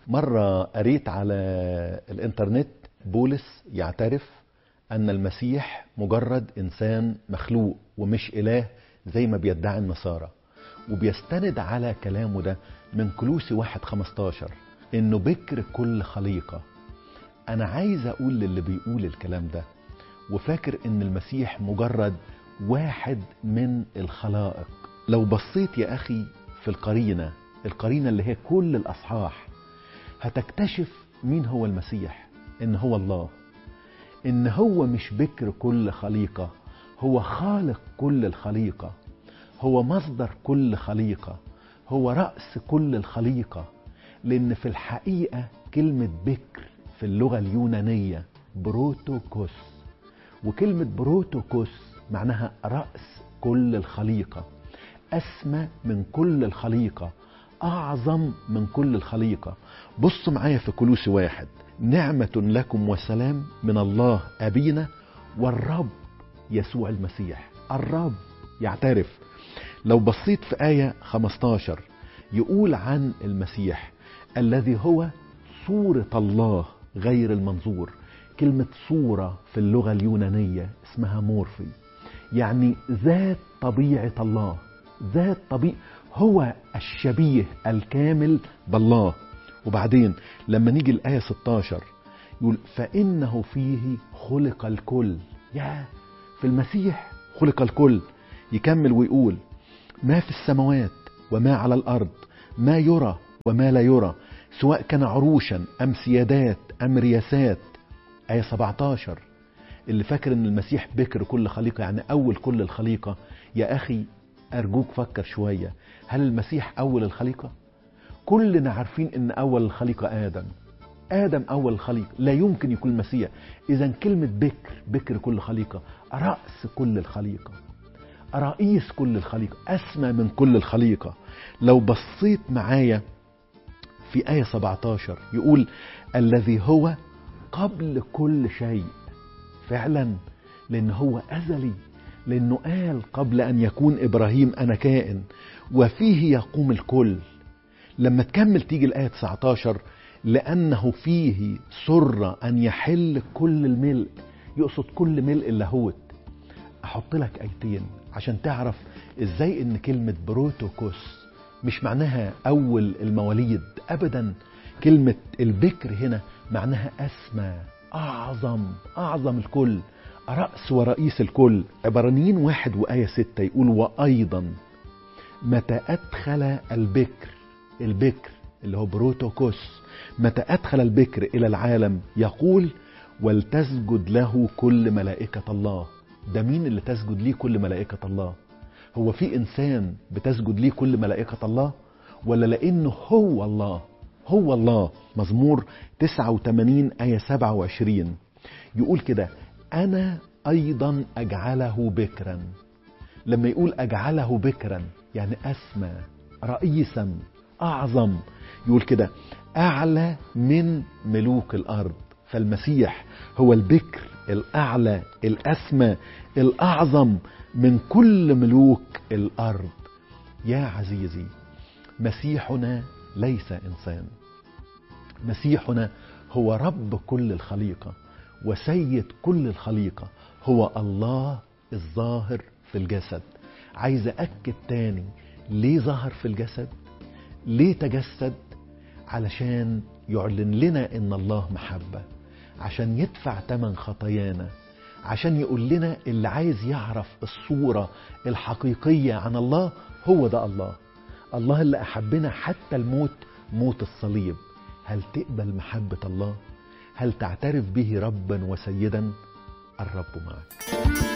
مرة قريت على الإنترنت بولس يعترف أن المسيح مجرد إنسان مخلوق ومش إله زي ما بيدعي النصارى وبيستند على كلامه ده من كلوسي واحد خمستاشر إنه بكر كل خليقة أنا عايز أقول للي بيقول الكلام ده وفاكر إن المسيح مجرد واحد من الخلائق لو بصيت يا أخي في القرينة القرينة اللي هي كل الأصحاح هتكتشف مين هو المسيح إن هو الله إن هو مش بكر كل خليقة هو خالق كل الخليقة هو مصدر كل خليقة هو رأس كل الخليقة لأن في الحقيقة كلمة بكر في اللغة اليونانية بروتوكوس وكلمة بروتوكوس معناها رأس كل الخليقة أسمى من كل الخليقة أعظم من كل الخليقة بص معايا في كلوسي واحد نعمة لكم وسلام من الله أبينا والرب يسوع المسيح الرب يعترف لو بصيت في آية 15 يقول عن المسيح الذي هو صورة الله غير المنظور كلمة صورة في اللغة اليونانية اسمها مورفي يعني ذات طبيعة الله ذات طبيعة هو الشبيه الكامل بالله وبعدين لما نيجي الآية 16 يقول فإنه فيه خلق الكل يا في المسيح خلق الكل يكمل ويقول ما في السماوات وما على الأرض ما يرى وما لا يرى سواء كان عروشا أم سيادات أم رياسات آية 17 اللي فاكر ان المسيح بكر كل خليقة يعني أول كل الخليقة يا أخي أرجوك فكر شوية هل المسيح أول الخليقة؟ كلنا عارفين ان أول الخليقة آدم آدم أول الخليقة لا يمكن يكون المسيح إذا كلمة بكر بكر كل خليقة رأس كل الخليقة رئيس كل الخليقة أسمى من كل الخليقة لو بصيت معايا في آية 17 يقول الذي هو قبل كل شيء فعلا لأن هو أزلي لأنه قال قبل أن يكون إبراهيم أنا كائن وفيه يقوم الكل لما تكمل تيجي الآية 19 لأنه فيه سر أن يحل كل الملء يقصد كل ملء اللاهوت أحط لك آيتين عشان تعرف إزاي إن كلمة بروتوكوس مش معناها أول المواليد أبدا كلمة البكر هنا معناها أسمى أعظم أعظم الكل رأس ورئيس الكل عبرانيين واحد وآية ستة يقول وأيضا متى أدخل البكر البكر اللي هو بروتوكوس متى أدخل البكر إلى العالم يقول ولتسجد له كل ملائكة الله ده مين اللي تسجد ليه كل ملائكة الله هو في إنسان بتسجد ليه كل ملائكة الله ولا لأنه هو الله هو الله مزمور 89 آية 27 يقول كده أنا أيضا أجعله بكرا لما يقول أجعله بكرا يعني أسمى رئيسا أعظم يقول كده أعلى من ملوك الأرض فالمسيح هو البكر الأعلى الأسمى الأعظم من كل ملوك الأرض يا عزيزي مسيحنا ليس إنسان مسيحنا هو رب كل الخليقة وسيد كل الخليقة هو الله الظاهر في الجسد عايز أكد تاني ليه ظهر في الجسد ليه تجسد علشان يعلن لنا ان الله محبة عشان يدفع تمن خطايانا عشان يقول لنا اللي عايز يعرف الصورة الحقيقية عن الله هو ده الله الله اللي أحبنا حتى الموت موت الصليب هل تقبل محبة الله؟ هل تعترف به ربا وسيدا؟ الرب معك